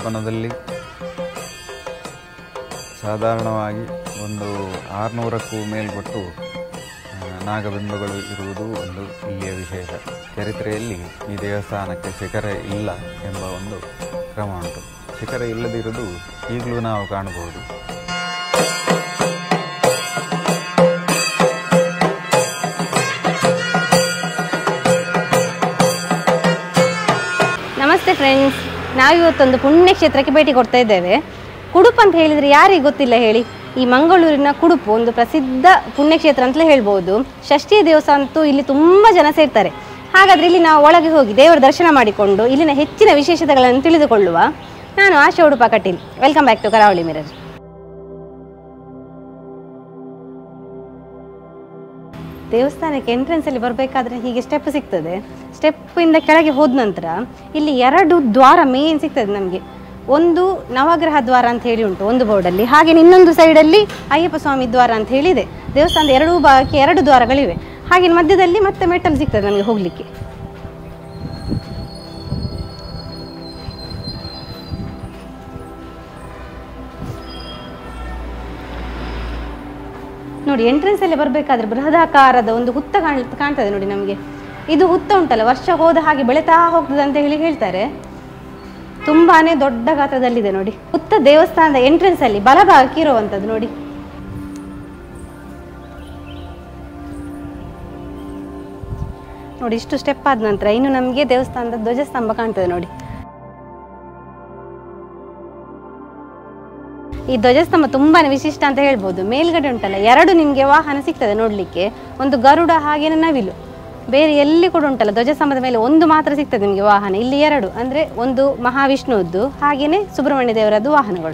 ಕೊನದಲ್ಲಿ ಸಾಧಾರಣವಾಗಿ ಒಂದು ಆರುನೂರಕ್ಕೂ ಮೇಲ್ಪಟ್ಟು ಆ, ನಾಗಬಿಂಬಗಳು ಇರುವುದು ಒಂದು ಇಲ್ಲಿಯ ವಿಶೇಷ ಚರಿತ್ರೆಯಲ್ಲಿ ಈ ದೇವಸ್ಥಾನಕ್ಕೆ ಶಿಖರ ಇಲ್ಲ ಎಂಬ ಒಂದು ಕ್ರಮ ಉಂಟು ಶಿಖರ ಇಲ್ಲದಿರುವುದು ಈಗಲೂ ನಾವು ಕಾಣಬಹುದು ನಮಸ್ತೆ ಫ್ರೆಂಡ್ಸ್ ನಾವಿವತ್ತೊಂದು ಪುಣ್ಯಕ್ಷೇತ್ರಕ್ಕೆ ಭೇಟಿ ಕೊಡ್ತಾ ಇದ್ದೇವೆ ಕುಡುಪು ಅಂತ ಹೇಳಿದರೆ ಯಾರಿಗೆ ಗೊತ್ತಿಲ್ಲ ಹೇಳಿ ಈ ಮಂಗಳೂರಿನ ಕುಡುಪು ಒಂದು ಪ್ರಸಿದ್ಧ ಪುಣ್ಯಕ್ಷೇತ್ರ ಅಂತಲೇ ಹೇಳ್ಬೋದು ಷಷ್ಠಿಯ ದಿವಸ ಅಂತೂ ಇಲ್ಲಿ ತುಂಬ ಜನ ಸೇರ್ತಾರೆ ಹಾಗಾದರೆ ಇಲ್ಲಿ ನಾವು ಒಳಗೆ ಹೋಗಿ ದೇವರ ದರ್ಶನ ಮಾಡಿಕೊಂಡು ಇಲ್ಲಿನ ಹೆಚ್ಚಿನ ವಿಶೇಷತೆಗಳನ್ನು ತಿಳಿದುಕೊಳ್ಳುವ ನಾನು Asha Udupa Kateel welcome back to Karavali mirror ದೇವಸ್ಥಾನಕ್ಕೆ ಎಂಟ್ರೆನ್ಸ್ ಅಲ್ಲಿ ಬರಬೇಕಾದ್ರೆ ಹೀಗೆ ಸ್ಟೆಪ್ ಸಿಗ್ತದೆ ಸ್ಟೆಪ್ ಇಂದ ಕೆಳಗೆ ಹೋದ ನಂತರ ಇಲ್ಲಿ ಎರಡು ದ್ವಾರ ಮೇನ್ ಸಿಗ್ತದೆ ನಮಗೆ ಒಂದು ನವಗ್ರಹ ದ್ವಾರ ಅಂತ ಹೇಳಿ ಉಂಟು ಒಂದು ಬೋರ್ಡಲ್ಲಿ ಹಾಗೆ ಇನ್ನೊಂದು ಸೈಡಲ್ಲಿ ಅಯ್ಯಪ್ಪ ಸ್ವಾಮಿ ದ್ವಾರ ಅಂತ ಹೇಳಿದೆ ದೇವಸ್ಥಾನದ ಎರಡೂ ಭಾಗಕ್ಕೆ ಎರಡು ದ್ವಾರಗಳಿವೆ ಹಾಗೆ ಮಧ್ಯದಲ್ಲಿ ಮತ್ತೆ ಮೆಟ್ಟಲು ಸಿಗ್ತದೆ ನಮಗೆ ಹೋಗಲಿಕ್ಕೆ ನೋಡಿ ಎಂಟ್ರೆನ್ಸ್ ಅಲ್ಲಿ ಬರಬೇಕಾದ್ರೆ ಬೃಹದಾಕಾರದ ಒಂದು ಹುತ್ತ ಕಾಣ್ ಕಾಣ್ತದೆ ನೋಡಿ ನಮಗೆ ಇದು ಹುತ್ತ ಉಂಟಲ್ಲ ವರ್ಷ ಹೋದ ಹಾಗೆ ಬೆಳೆತಾ ಹೋಗ್ತದೆ ಅಂತ ಹೇಳಿ ಹೇಳ್ತಾರೆ ತುಂಬಾನೇ ದೊಡ್ಡ ಗಾತ್ರದಲ್ಲಿದೆ ನೋಡಿ ಹುತ್ತ ದೇವಸ್ಥಾನದ ಎಂಟ್ರೆನ್ಸ್ ಅಲ್ಲಿ ಬಲಭಾಗಕ್ಕೆ ಇರುವಂತದ್ದು ನೋಡಿ ನೋಡಿ ಇಷ್ಟು ಸ್ಟೆಪ್ ಆದ ನಂತರ ಇನ್ನು ನಮಗೆ ದೇವಸ್ಥಾನದ ಧ್ವಜಸ್ತಂಭ ಕಾಣ್ತದೆ ನೋಡಿ ಈ ಧ್ವಜಸ್ತಂಭ ತುಂಬಾನೇ ವಿಶಿಷ್ಟ ಅಂತ ಹೇಳ್ಬೋದು ಮೇಲ್ಗಡೆ ಉಂಟಲ್ಲ ಎರಡು ನಿಮಗೆ ವಾಹನ ಸಿಗ್ತದೆ ನೋಡ್ಲಿಕ್ಕೆ ಒಂದು ಗರುಡ ಹಾಗೇನೆ ನವಿಲು ಬೇರೆ ಎಲ್ಲಿ ಕೂಡ ಉಂಟಲ್ಲ ಧ್ವಜಸ್ತಂಭದ ಮೇಲೆ ಒಂದು ಮಾತ್ರ ಸಿಗ್ತದೆ ನಿಮಗೆ ವಾಹನ ಇಲ್ಲಿ ಎರಡು ಅಂದ್ರೆ ಒಂದು ಮಹಾವಿಷ್ಣುವದ್ದು ಹಾಗೇನೆ ಸುಬ್ರಹ್ಮಣ್ಯ ದೇವರದ್ದು ವಾಹನಗಳು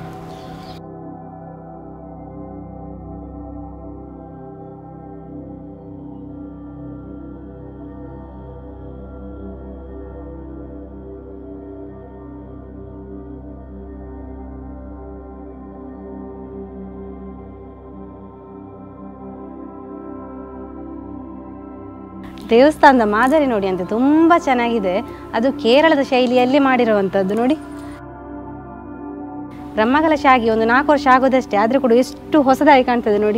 ದೇವಸ್ಥಾನದ ಮಾದರಿ ನೋಡಿ ಅಂತ ತುಂಬಾ ಚೆನ್ನಾಗಿದೆ ಅದು ಕೇರಳದ ಶೈಲಿಯಲ್ಲಿ ಮಾಡಿರುವಂಥದ್ದು ನೋಡಿ ಬ್ರಹ್ಮಕಲಶ ಆಗಿ ಒಂದು ನಾಲ್ಕು ವರ್ಷ ಆಗೋದಷ್ಟೇ ಆದ್ರೆ ಕೂಡ ಎಷ್ಟು ಹೊಸದಾಗಿ ಕಾಣ್ತದೆ ನೋಡಿ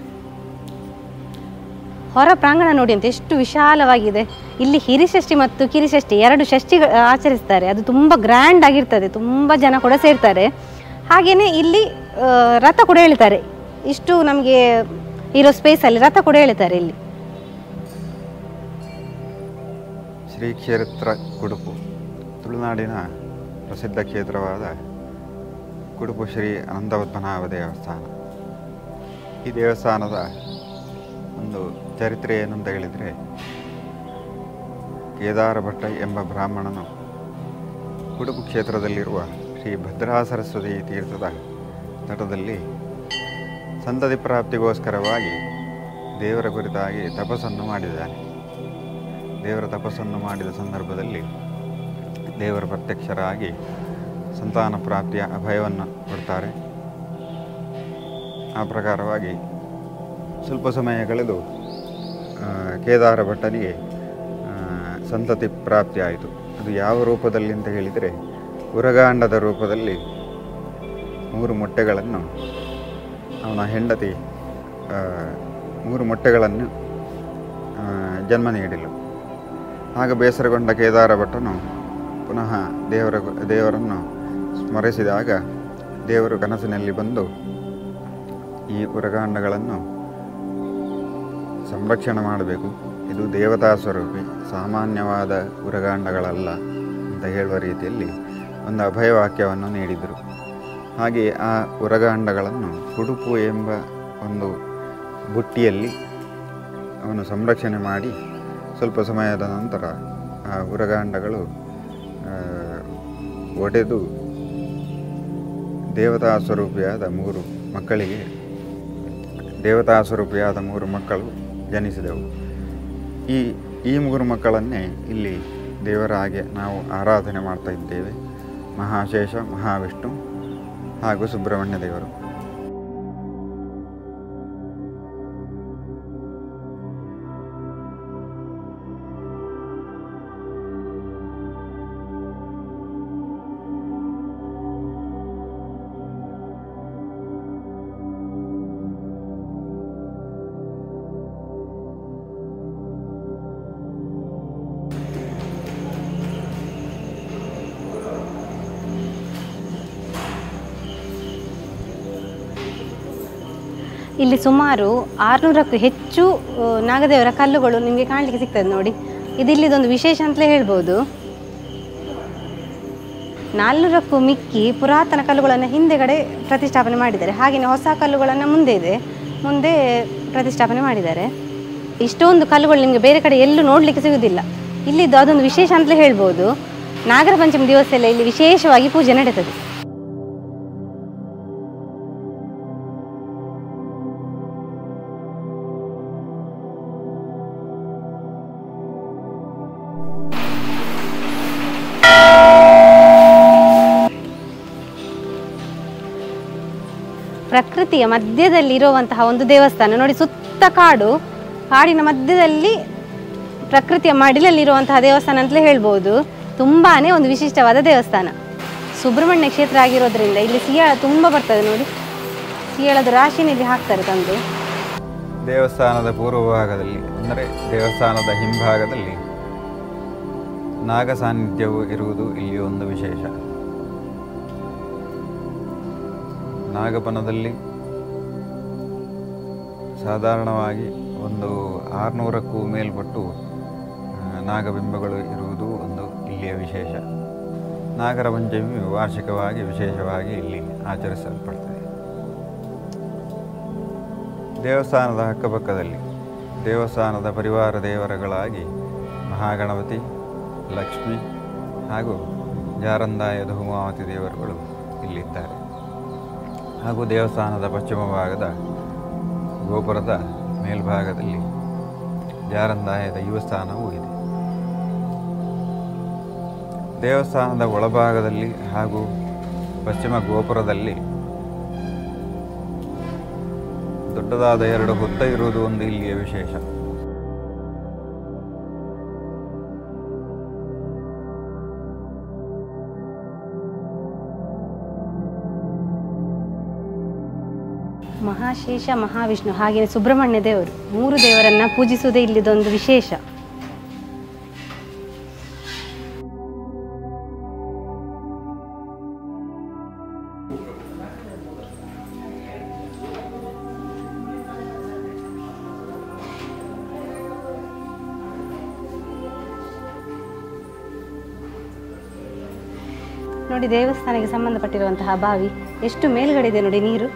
ಹೊರ ಪ್ರಾಂಗಣ ನೋಡಿ ಅಂತ ಎಷ್ಟು ವಿಶಾಲವಾಗಿದೆ ಇಲ್ಲಿ ಹಿರಿಷಷ್ಠಿ ಮತ್ತು ಕಿರಿಷಷ್ಠಿ ಎರಡು ಷಷ್ಠಿ ಆಚರಿಸ್ತಾರೆ ಅದು ತುಂಬ ಗ್ರ್ಯಾಂಡ್ ಆಗಿರ್ತದೆ ತುಂಬ ಜನ ಕೂಡ ಸೇರ್ತಾರೆ ಹಾಗೆಯೇ ಇಲ್ಲಿ ಆ, ರಥ ಕೂಡ ಹೇಳ್ತಾರೆ ಇಷ್ಟು ನಮಗೆ ಇರೋ ಸ್ಪೇಸಲ್ಲಿ ರಥ ಕೂಡ ಹೇಳ್ತಾರೆ ಇಲ್ಲಿ ಶ್ರೀ ಕ್ಷೇತ್ರ ಕುಡುಪು ತುಳುನಾಡಿನ ಪ್ರಸಿದ್ಧ ಕ್ಷೇತ್ರವಾದ ಕುಡುಪು ಶ್ರೀ ಅನಂತಪದ್ಮನಾಭ ದೇವಸ್ಥಾನ ಈ ದೇವಸ್ಥಾನದ ಒಂದು ಚರಿತ್ರೆ ಏನಂತ ಹೇಳಿದರೆ ಕೇದಾರ ಭಟ್ಟ ಎಂಬ ಬ್ರಾಹ್ಮಣನು ಕುಡುಪು ಕ್ಷೇತ್ರದಲ್ಲಿರುವ ಶ್ರೀ ಭದ್ರಾ ಸರಸ್ವತಿ ತೀರ್ಥದ ತಟದಲ್ಲಿ ಸಂತತಿ ಪ್ರಾಪ್ತಿಗೋಸ್ಕರವಾಗಿ ದೇವರ ಕುರಿತಾಗಿ ತಪಸ್ಸನ್ನು ಮಾಡಿದ್ದಾನೆ ದೇವರ ತಪಸ್ಸನ್ನು ಮಾಡಿದ ಸಂದರ್ಭದಲ್ಲಿ ದೇವರ ಪ್ರತ್ಯಕ್ಷರಾಗಿ ಸಂತಾನ ಪ್ರಾಪ್ತಿಯ ಅಭಯವನ್ನು ಕೊಡ್ತಾರೆ ಆ ಪ್ರಕಾರವಾಗಿ ಸ್ವಲ್ಪ ಸಮಯ ಕಳೆದು ಆ, ಕೇದಾರ ಭಟ್ಟನಿಗೆ ಆ, ಸಂತತಿ ಪ್ರಾಪ್ತಿ ಆಯಿತು ಅದು ಯಾವ ರೂಪದಲ್ಲಿ ಅಂತ ಹೇಳಿದರೆ ಉರಗಾಂಡದ ರೂಪದಲ್ಲಿ ಮೂರು ಮೊಟ್ಟೆಗಳನ್ನು ಅವನ ಹೆಂಡತಿ ಆ, ಮೂರು ಮೊಟ್ಟೆಗಳನ್ನು ಆ, ಜನ್ಮ ನೀಡಿಲು ಆಗ ಬೇಸರಗೊಂಡ ಕೇದಾರ ಭಟ್ಟನು ಪುನಃ ದೇವರ ದೇವರನ್ನು ಸ್ಮರಿಸಿದಾಗ ದೇವರು ಕನಸಿನಲ್ಲಿ ಬಂದು ಈ ಉರಗಾಂಡಗಳನ್ನು ಸಂರಕ್ಷಣೆ ಮಾಡಬೇಕು ಇದು ದೇವತಾ ಸ್ವರೂಪಿ ಸಾಮಾನ್ಯವಾದ ಉರಗಾಂಡಗಳಲ್ಲ ಅಂತ ಹೇಳುವ ರೀತಿಯಲ್ಲಿ ಒಂದು ಅಭಯವಾಕ್ಯವನ್ನು ನೀಡಿದರು ಹಾಗೆ ಆ ಉರಗಾಂಡಗಳನ್ನು ಕುಡುಪು ಎಂಬ ಒಂದು ಬುಟ್ಟಿಯಲ್ಲಿ ಅವನು ಸಂರಕ್ಷಣೆ ಮಾಡಿ ಸ್ವಲ್ಪ ಸಮಯದ ನಂತರ ಆ ಉರಗಾಂಡಗಳು ಆ, ಒಡೆದು ದೇವತಾ ಸ್ವರೂಪಿಯಾದ ಮೂರು ಮಕ್ಕಳಿಗೆ ದೇವತಾ ಸ್ವರೂಪಿಯಾದ ಮೂರು ಮಕ್ಕಳು ಜನಿಸಿದವು ಈ ಈ ಮೂರು ಮಕ್ಕಳನ್ನೇ ಇಲ್ಲಿ ದೇವರ ಹಾಗೆ ನಾವು ಆರಾಧನೆ ಮಾಡ್ತಾ ಇದ್ದೇವೆ ಮಹಾಶೇಷ ಮಹಾವಿಷ್ಣು ಹಾಗೂ ಸುಬ್ರಹ್ಮಣ್ಯ ದೇವರು ಇಲ್ಲಿ ಸುಮಾರು ಆರುನೂರಕ್ಕೂ ಹೆಚ್ಚು ಆ, ನಾಗದೇವರ ಕಲ್ಲುಗಳು ನಿಮಗೆ ಕಾಣಲಿಕ್ಕೆ ಸಿಗ್ತದೆ ನೋಡಿ ಇದು ಇಲ್ಲಿದೊಂದು ವಿಶೇಷ ಅಂತಲೇ ಹೇಳ್ಬೋದು ನಾಲ್ನೂರಕ್ಕೂ ಮಿಕ್ಕಿ ಪುರಾತನ ಕಲ್ಲುಗಳನ್ನು ಹಿಂದೆಗಡೆ ಪ್ರತಿಷ್ಠಾಪನೆ ಮಾಡಿದ್ದಾರೆ ಹಾಗೆಯೇ ಹೊಸ ಕಲ್ಲುಗಳನ್ನು ಮುಂದೆ ಇದೆ ಮುಂದೆ ಪ್ರತಿಷ್ಠಾಪನೆ ಮಾಡಿದ್ದಾರೆ ಇಷ್ಟೊಂದು ಕಲ್ಲುಗಳು ನಿಮಗೆ ಬೇರೆ ಕಡೆ ಎಲ್ಲೂ ನೋಡಲಿಕ್ಕೆ ಸಿಗುವುದಿಲ್ಲ ಇಲ್ಲಿದ್ದು ಅದೊಂದು ವಿಶೇಷ ಅಂತಲೇ ಹೇಳ್ಬೋದು ನಾಗರ ಪಂಚಮಿ ದಿವಸ ಎಲ್ಲ ಇಲ್ಲಿ ವಿಶೇಷವಾಗಿ ಪೂಜೆ ನಡೀತದೆ ಪ್ರಕೃತಿಯ ಮಧ್ಯದಲ್ಲಿ ಇರುವಂತಹ ಒಂದು ದೇವಸ್ಥಾನ ನೋಡಿ ಸುತ್ತ ಕಾಡು ಕಾಡಿನ ಮಧ್ಯದಲ್ಲಿ ಪ್ರಕೃತಿಯ ಮಡಿಲಲ್ಲಿರುವಂತಹ ದೇವಸ್ಥಾನ ಅಂತಲೇ ಹೇಳ್ಬೋದು ತುಂಬಾನೇ ಒಂದು ವಿಶಿಷ್ಟವಾದ ದೇವಸ್ಥಾನ ಸುಬ್ರಹ್ಮಣ್ಯ ಕ್ಷೇತ್ರ ಆಗಿರೋದ್ರಿಂದ ಇಲ್ಲಿ ಸಿಯಾಳ ತುಂಬ ಬರ್ತದೆ ನೋಡಿ ಸಿಯಾಳದ ರಾಶಿನ ಇಲ್ಲಿ ಹಾಕ್ತಾರೆ ತಂದು ದೇವಸ್ಥಾನದ ಪೂರ್ವ ಭಾಗದಲ್ಲಿ ಅಂದರೆ ದೇವಸ್ಥಾನದ ಹಿಂಭಾಗದಲ್ಲಿ ನಾಗ ಸಾನ್ನಿಧ್ಯವು ಇರುವುದು ಇಲ್ಲಿ ಒಂದು ವಿಶೇಷ ನಾಗಪನದಲ್ಲಿ ಸಾಧಾರಣವಾಗಿ ಒಂದು ಆರುನೂರಕ್ಕೂ ಮೇಲ್ಪಟ್ಟು ಆ, ನಾಗಬಿಂಬಗಳು ಇರುವುದು ಒಂದು ಇಲ್ಲಿಯ ವಿಶೇಷ ನಾಗರ ಪಂಚಮಿ ವಾರ್ಷಿಕವಾಗಿ ವಿಶೇಷವಾಗಿ ಇಲ್ಲಿ ಆಚರಿಸಲ್ಪಡ್ತದೆ ದೇವಸ್ಥಾನದ ಅಕ್ಕಪಕ್ಕದಲ್ಲಿ ದೇವಸ್ಥಾನದ ಪರಿವಾರ ದೇವರುಗಳಾಗಿ ಮಹಾಗಣಪತಿ ಲಕ್ಷ್ಮಿ ಹಾಗೂ ಜಾರಂದಾಯ ಧೂಮಾವತಿ ದೇವರುಗಳು ಇಲ್ಲಿದ್ದಾರೆ ಹಾಗೂ ದೇವಸ್ಥಾನದ ಪಶ್ಚಿಮ ಭಾಗದ ಗೋಪುರದ ಮೇಲ್ಭಾಗದಲ್ಲಿ ಜಾರಂದಾಯದ ಯುವಸ್ಥಾನವೂ ಇದೆ ದೇವಸ್ಥಾನದ ಒಳಭಾಗದಲ್ಲಿ ಹಾಗೂ ಪಶ್ಚಿಮ ಗೋಪುರದಲ್ಲಿ ದೊಡ್ಡದಾದ ಎರಡು ಹುತ್ತ ಇರುವುದು ಒಂದು ಇಲ್ಲಿಯ ವಿಶೇಷ ಮಹಾಶೇಷ ಮಹಾವಿಷ್ಣು ಹಾಗೆಯೇ ಸುಬ್ರಹ್ಮಣ್ಯ ದೇವರು ಮೂರು ದೇವರನ್ನ ಪೂಜಿಸುವುದೇ ಇಲ್ಲಿದೊಂದು ವಿಶೇಷ ನೋಡಿ ದೇವಸ್ಥಾನಕ್ಕೆ ಸಂಬಂಧಪಟ್ಟಿರುವಂತಹ ಬಾವಿ ಎಷ್ಟು ಮೇಲ್ಗಡೆ ಇದೆ ನೋಡಿ ನೀರು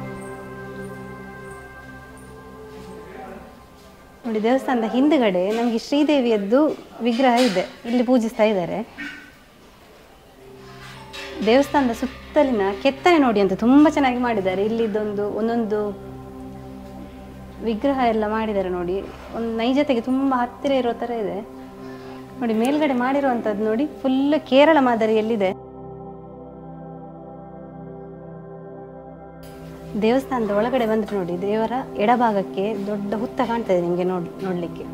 ನೋಡಿ ದೇವಸ್ಥಾನದ ಹಿಂದುಗಡೆ ನಮಗೆ ಶ್ರೀದೇವಿಯದ್ದು ವಿಗ್ರಹ ಇದೆ ಇಲ್ಲಿ ಪೂಜಿಸ್ತಾ ಇದ್ದಾರೆ ದೇವಸ್ಥಾನದ ಸುತ್ತಲಿನ ಕೆತ್ತನೆ ನೋಡಿ ಅಂತ ತುಂಬ ಚೆನ್ನಾಗಿ ಮಾಡಿದ್ದಾರೆ ಇಲ್ಲಿದ್ದೊಂದು ಒಂದೊಂದು ವಿಗ್ರಹ ಎಲ್ಲ ಮಾಡಿದ್ದಾರೆ ನೋಡಿ ಒಂದು ನೈಜತೆಗೆ ತುಂಬ ಹತ್ತಿರ ಇರೋ ಥರ ಇದೆ ನೋಡಿ ಮೇಲ್ಗಡೆ ಮಾಡಿರುವಂಥದ್ದು ನೋಡಿ ಫುಲ್ ಕೇರಳ ಮಾದರಿಯಲ್ಲಿದೆ ದೇವಸ್ಥಾನದ ಒಳಗಡೆ ಬಂದ್ರೆ ನೋಡಿ ದೇವರ ಎಡಭಾಗಕ್ಕೆ ದೊಡ್ಡ ಹುತ್ತ ಕಾಣ್ತದೆ ನಿಮಗೆ ನೋಡ್ ನೋಡ್ಲಿಕ್ಕೆ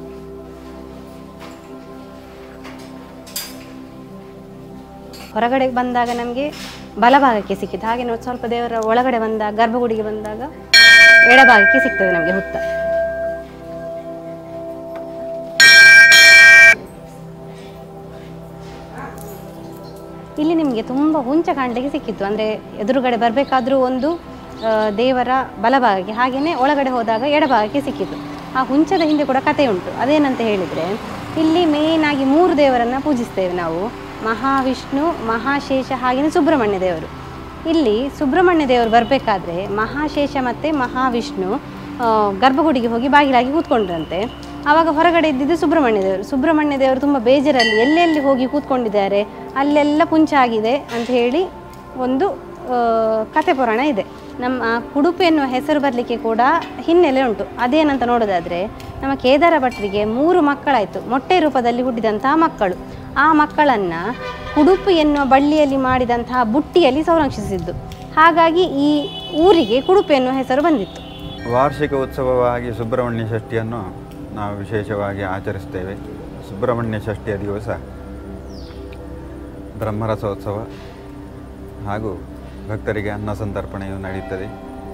ಹೊರಗಡೆ ಬಂದಾಗ ನಮಗೆ ಬಲಭಾಗಕ್ಕೆ ಸಿಕ್ಕಿತು ಹಾಗೆ ನಾವು ಸ್ವಲ್ಪ ದೇವರ ಒಳಗಡೆ ಬಂದಾಗ ಗರ್ಭಗುಡಿಗೆ ಬಂದಾಗ ಎಡಭಾಗಕ್ಕೆ ಸಿಗ್ತದೆ ನಮಗೆ ಹುತ್ತ ಇಲ್ಲಿ ನಿಮಗೆ ತುಂಬ ಹುಂಚ ಕಾಣಲಿಕ್ಕೆ ಸಿಕ್ಕಿತ್ತು ಅಂದರೆ ಎದುರುಗಡೆ ಬರಬೇಕಾದ್ರೂ ಒಂದು ಆ, ದೇವರ ಬಲಭಾಗಕ್ಕೆ ಹಾಗೆಯೇ ಒಳಗಡೆ ಹೋದಾಗ ಎಡಭಾಗಕ್ಕೆ ಸಿಕ್ಕಿತು ಆ ಹುಂಚದ ಹಿಂದೆ ಕೂಡ ಕತೆ ಉಂಟು ಅದೇನಂತ ಹೇಳಿದರೆ ಇಲ್ಲಿ ಮೇನ್ ಆಗಿ ಮೂರು ದೇವರನ್ನು ಪೂಜಿಸ್ತೇವೆ ನಾವು ಮಹಾವಿಷ್ಣು ಮಹಾಶೇಷ ಹಾಗೆಯೇ ಸುಬ್ರಹ್ಮಣ್ಯ ದೇವರು ಇಲ್ಲಿ ಸುಬ್ರಹ್ಮಣ್ಯ ದೇವರು ಬರಬೇಕಾದ್ರೆ ಮಹಾಶೇಷ ಮತ್ತು ಮಹಾವಿಷ್ಣು ಆ, ಗರ್ಭಗುಡಿಗೆ ಹೋಗಿ ಬಾಗಿಲಾಗಿ ಕೂತ್ಕೊಂಡ್ರಂತೆ ಆವಾಗ ಹೊರಗಡೆ ಇದ್ದಿದ್ದು ಸುಬ್ರಹ್ಮಣ್ಯ ದೇವರು ಸುಬ್ರಹ್ಮಣ್ಯ ದೇವರು ತುಂಬ ಬೇಜಾರಲ್ಲಿ ಎಲ್ಲೆಲ್ಲಿ ಹೋಗಿ ಕೂತ್ಕೊಂಡಿದ್ದಾರೆ ಅಲ್ಲೆಲ್ಲ ಪುಂಚ ಆಗಿದೆ ಅಂತ ಹೇಳಿ ಒಂದು ಆ, ಕಥೆ ಪುರಾಣ ಇದೆ ನಮ್ಮ ಕುಡುಪು ಎನ್ನುವ ಹೆಸರು ಬರಲಿಕ್ಕೆ ಕೂಡ ಹಿನ್ನೆಲೆ ಉಂಟು ಅದೇನಂತ ನೋಡೋದಾದರೆ ನಮ್ಮ ಕೇದಾರ ಭಟ್ರಿಗೆ ಮೂರು ಮಕ್ಕಳಾಯಿತು ಮೊಟ್ಟೆ ರೂಪದಲ್ಲಿ ಹುಟ್ಟಿದಂತಹ ಮಕ್ಕಳು ಆ ಮಕ್ಕಳನ್ನು ಕುಡುಪು ಎನ್ನುವ ಬಳ್ಳಿಯಲ್ಲಿ ಮಾಡಿದಂತಹ ಬುಟ್ಟಿಯಲ್ಲಿ ಸಂರಕ್ಷಿಸಿದ್ದು ಹಾಗಾಗಿ ಈ ಊರಿಗೆ ಕುಡುಪು ಎನ್ನುವ ಹೆಸರು ಬಂದಿತ್ತು ವಾರ್ಷಿಕ ಉತ್ಸವವಾಗಿ ಸುಬ್ರಹ್ಮಣ್ಯ ಷಷ್ಠಿಯನ್ನು ನಾವು ವಿಶೇಷವಾಗಿ ಆಚರಿಸ್ತೇವೆ ಸುಬ್ರಹ್ಮಣ್ಯ ಷಷ್ಠಿಯ ದಿವಸ ಬ್ರಹ್ಮರಸೋತ್ಸವ ಹಾಗೂ ಭಕ್ತರಿಗೆ ಅನ್ನ ಸಂತರ್ಪಣೆಯು ನಡೆಯುತ್ತದೆ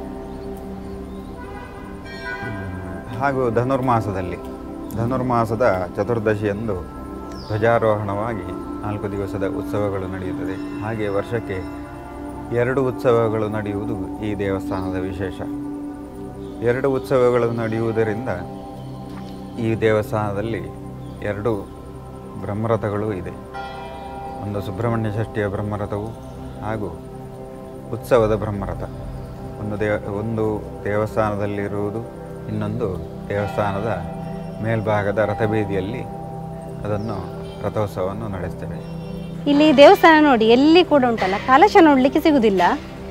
ಹ್ಮ್, ಹಾಗೂ ಧನುರ್ಮಾಸದಲ್ಲಿ ಧನುರ್ಮಾಸದ ಚತುರ್ದಶಿಯಂದು ಧ್ವಜಾರೋಹಣವಾಗಿ ನಾಲ್ಕು ದಿವಸದ ಉತ್ಸವಗಳು ನಡೆಯುತ್ತದೆ ಹಾಗೆ ವರ್ಷಕ್ಕೆ ಎರಡು ಉತ್ಸವಗಳು ನಡೆಯುವುದು ಈ ದೇವಸ್ಥಾನದ ವಿಶೇಷ ಎರಡು ಉತ್ಸವಗಳು ನಡೆಯುವುದರಿಂದ ಈ ದೇವಸ್ಥಾನದಲ್ಲಿ ಎರಡು ಬ್ರಹ್ಮರಥಗಳು ಇದೆ ಒಂದು ಸುಬ್ರಹ್ಮಣ್ಯ ಷಷ್ಠಿಯ ಬ್ರಹ್ಮರಥವು ಹಾಗೂ ಉತ್ಸವದ ಬ್ರಹ್ಮರಥ ಒಂದು ದೇವ ಒಂದು ದೇವಸ್ಥಾನದಲ್ಲಿರುವುದು ಇನ್ನೊಂದು ದೇವಸ್ಥಾನದ ಮೇಲ್ಭಾಗದ ರಥಬೀದಿಯಲ್ಲಿ ಅದನ್ನು ರಥೋತ್ಸವವನ್ನು ನಡೆಸ್ತೇವೆ ಇಲ್ಲಿ ದೇವಸ್ಥಾನ ನೋಡಿ ಎಲ್ಲಿ ಕೂಡ ಉಂಟಲ್ಲ ಕಲಶ ನೋಡ್ಲಿಕ್ಕೆ ಸಿಗುದಿಲ್ಲ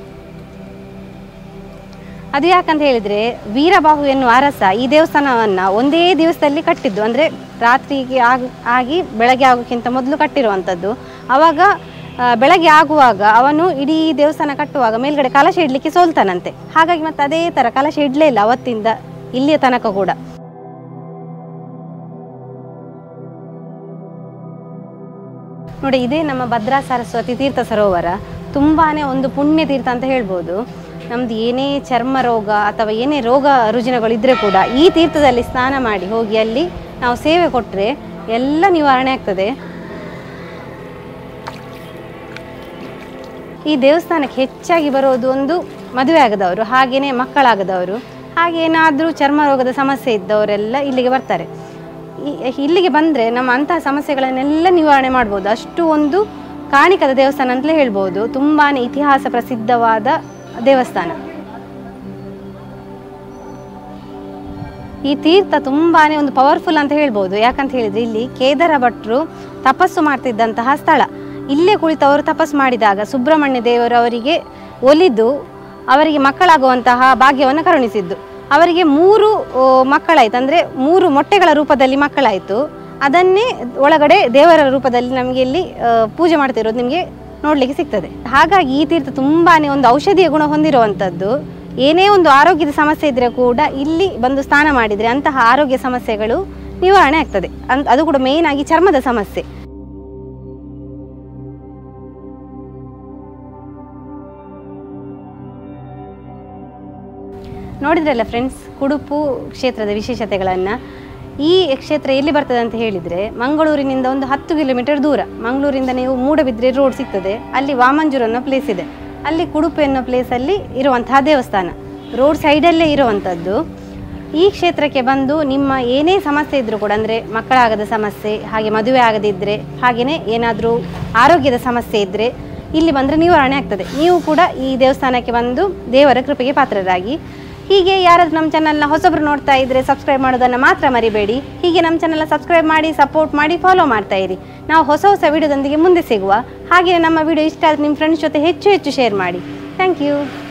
ಅದು ಯಾಕಂತ ಹೇಳಿದ್ರೆ ವೀರಬಾಹು ಎನ್ನುವ ಅರಸ ಈ ದೇವಸ್ಥಾನವನ್ನ ಒಂದೇ ದಿವಸದಲ್ಲಿ ಕಟ್ಟಿದ್ದು ಅಂದ್ರೆ ರಾತ್ರಿಗೆ ಆಗ ಆಗಿ ಬೆಳಗ್ಗೆ ಆಗೋಕ್ಕಿಂತ ಮೊದಲು ಕಟ್ಟಿರುವಂಥದ್ದು ಅವಾಗ ಆ, ಬೆಳಗ್ಗೆ ಆಗುವಾಗ ಅವನು ಇಡೀ ದೇವಸ್ಥಾನ ಕಟ್ಟುವಾಗ ಮೇಲ್ಗಡೆ ಕಲಶ ಇಡ್ಲಿಕ್ಕೆ ಸೋಲ್ತಾನಂತೆ ಹಾಗಾಗಿ ಮತ್ತೆ ಅದೇ ತರ ಕಲಶ ಇಡ್ಲೇ ಇಲ್ಲ ಅವತ್ತಿಂದ ಇಲ್ಲಿಯ ತನಕ ಕೂಡ ನೋಡಿ ಇದೇ ನಮ್ಮ ಭದ್ರಾ ಸರಸ್ವತಿ ತೀರ್ಥ ಸರೋವರ ತುಂಬಾನೇ ಒಂದು ಪುಣ್ಯ ತೀರ್ಥ ಅಂತ ಹೇಳ್ಬೋದು ನಮ್ದು ಏನೇ ಚರ್ಮ ರೋಗ ಅಥವಾ ಏನೇ ರೋಗ ರುಜಿನಗಳು ಇದ್ರೆ ಕೂಡ ಈ ತೀರ್ಥದಲ್ಲಿ ಸ್ನಾನ ಮಾಡಿ ಹೋಗಿ ಅಲ್ಲಿ ನಾವು ಸೇವೆ ಕೊಟ್ಟರೆ ಎಲ್ಲ ನಿವಾರಣೆ ಆಗ್ತದೆ ಈ ದೇವಸ್ಥಾನಕ್ಕೆ ಹೆಚ್ಚಾಗಿ ಬರೋದು ಒಂದು ಮದುವೆ ಆಗದವರು ಹಾಗೆಯೇ ಮಕ್ಕಳಾಗದವರು ಹಾಗೆ ಏನಾದರೂ ಚರ್ಮ ರೋಗದ ಸಮಸ್ಯೆ ಇದ್ದವರೆಲ್ಲ ಇಲ್ಲಿಗೆ ಬರ್ತಾರೆ ಈ- ಇಲ್ಲಿಗೆ ಬಂದರೆ ನಮ್ಮ ಅಂತಹ ಸಮಸ್ಯೆಗಳನ್ನೆಲ್ಲ ನಿವಾರಣೆ ಮಾಡ್ಬೋದು ಅಷ್ಟು ಒಂದು ಕಾಣಿಕದ ದೇವಸ್ಥಾನ ಅಂತಲೇ ಹೇಳ್ಬೋದು ತುಂಬಾ ಇತಿಹಾಸ ಪ್ರಸಿದ್ಧವಾದ ದೇವಸ್ಥಾನ ಈ ತೀರ್ಥ ತುಂಬಾನೇ ಒಂದು ಪವರ್ಫುಲ್ ಅಂತ ಹೇಳ್ಬೋದು ಯಾಕಂತ ಹೇಳಿದ್ರೆ ಇಲ್ಲಿ ಕೇದಾರ ಭಟ್ರು ತಪಸ್ಸು ಮಾಡ್ತಿದ್ದಂತಹ ಸ್ಥಳ ಇಲ್ಲೇ ಕುಳಿತು ಅವರು ತಪಸ್ಸು ಮಾಡಿದಾಗ ಸುಬ್ರಹ್ಮಣ್ಯ ದೇವರು ಅವರಿಗೆ ಒಲಿದು ಅವರಿಗೆ ಮಕ್ಕಳಾಗುವಂತಹ ಭಾಗ್ಯವನ್ನು ಕರುಣಿಸಿದ್ದು ಅವರಿಗೆ ಮೂರು ಆ, ಮಕ್ಕಳಾಯ್ತು ಅಂದರೆ ಮೂರು ಮೊಟ್ಟೆಗಳ ರೂಪದಲ್ಲಿ ಮಕ್ಕಳಾಯಿತು ಅದನ್ನೇ ಒಳಗಡೆ ದೇವರ ರೂಪದಲ್ಲಿ ನಮಗೆ ಇಲ್ಲಿ ಆ, ಪೂಜೆ ಮಾಡ್ತಿರೋದು ನಿಮಗೆ ನೋಡಲಿಕ್ಕೆ ಸಿಗ್ತದೆ ಹಾಗಾಗಿ ಈ ತೀರ್ಥ ತುಂಬಾನೇ ಒಂದು ಔಷಧಿಯ ಗುಣ ಹೊಂದಿರುವಂಥದ್ದು ಏನೇ ಒಂದು ಆರೋಗ್ಯದ ಸಮಸ್ಯೆ ಇದ್ರೆ ಕೂಡ ಇಲ್ಲಿ ಬಂದು ಸ್ನಾನ ಮಾಡಿದರೆ ಅಂತಹ ಆರೋಗ್ಯ ಸಮಸ್ಯೆಗಳು ನಿವಾರಣೆ ಆಗ್ತದೆ ಅನ್ ಅದು ಕೂಡ ಮೇಯ್ನ್ ಆಗಿ ಚರ್ಮದ ಸಮಸ್ಯೆ ನೋಡಿದ್ರಲ್ಲ ಫ್ರೆಂಡ್ಸ್ ಕುಡುಪು ಕ್ಷೇತ್ರದ ವಿಶೇಷತೆಗಳನ್ನು ಈ ಕ್ಷೇತ್ರ ಎಲ್ಲಿ ಬರ್ತದೆ ಅಂತ ಹೇಳಿದರೆ ಮಂಗಳೂರಿನಿಂದ ಒಂದು ಹತ್ತು ಕಿಲೋಮೀಟರ್ ದೂರ ಮಂಗಳೂರಿಂದ ನೀವು ಮೂಡಬಿದ್ರೆ ರೋಡ್ ಸಿಗ್ತದೆ ಅಲ್ಲಿ ವಾಮಂಜೂರು ಅನ್ನೋ ಪ್ಲೇಸ್ ಇದೆ ಅಲ್ಲಿ ಕುಡುಪು ಅನ್ನೋ ಪ್ಲೇಸಲ್ಲಿ ಇರುವಂತಹ ದೇವಸ್ಥಾನ ರೋಡ್ ಸೈಡಲ್ಲೇ ಇರುವಂಥದ್ದು ಈ ಕ್ಷೇತ್ರಕ್ಕೆ ಬಂದು ನಿಮ್ಮ ಏನೇ ಸಮಸ್ಯೆ ಇದ್ದರೂ ಕೂಡ ಅಂದರೆ ಮಕ್ಕಳಾಗದ ಸಮಸ್ಯೆ ಹಾಗೆ ಮದುವೆ ಆಗದಿದ್ದರೆ ಹಾಗೆಯೇ ಏನಾದರೂ ಆರೋಗ್ಯದ ಸಮಸ್ಯೆ ಇದ್ದರೆ ಇಲ್ಲಿ ಬಂದರೆ ನಿವಾರಣೆ ಆಗ್ತದೆ ನೀವು ಕೂಡ ಈ ದೇವಸ್ಥಾನಕ್ಕೆ ಬಂದು ದೇವರ ಕೃಪೆಗೆ ಪಾತ್ರರಾಗಿ ಹೀಗೆ ಯಾರಾದ್ರೂ ನಮ್ಮ ಚಾನಲ್ನ ಹೊಸಬ್ರು ನೋಡ್ತಾ ಇದ್ರೆ ಸಬ್ಸ್ಕ್ರೈಬ್ ಮಾಡೋದನ್ನು ಮಾತ್ರ ಮರಿಬೇಡಿ ಹೀಗೆ ನಮ್ಮ ಚಾನಲ್ನ ಸಬ್ಸ್ಕ್ರೈಬ್ ಮಾಡಿ ಸಪೋರ್ಟ್ ಮಾಡಿ ಫಾಲೋ ಮಾಡ್ತಾ ಇರಿ ನಾವು ಹೊಸ ಹೊಸ ವಿಡಿಯೋದೊಂದಿಗೆ ಮುಂದೆ ಸಿಗುವ ಹಾಗೆ ನಮ್ಮ ವಿಡಿಯೋ ಇಷ್ಟ ಆದರೆ ನಿಮ್ಮ ಫ್ರೆಂಡ್ಸ್ ಜೊತೆ ಹೆಚ್ಚು ಹೆಚ್ಚು ಶೇರ್ ಮಾಡಿ ಥ್ಯಾಂಕ್ ಯು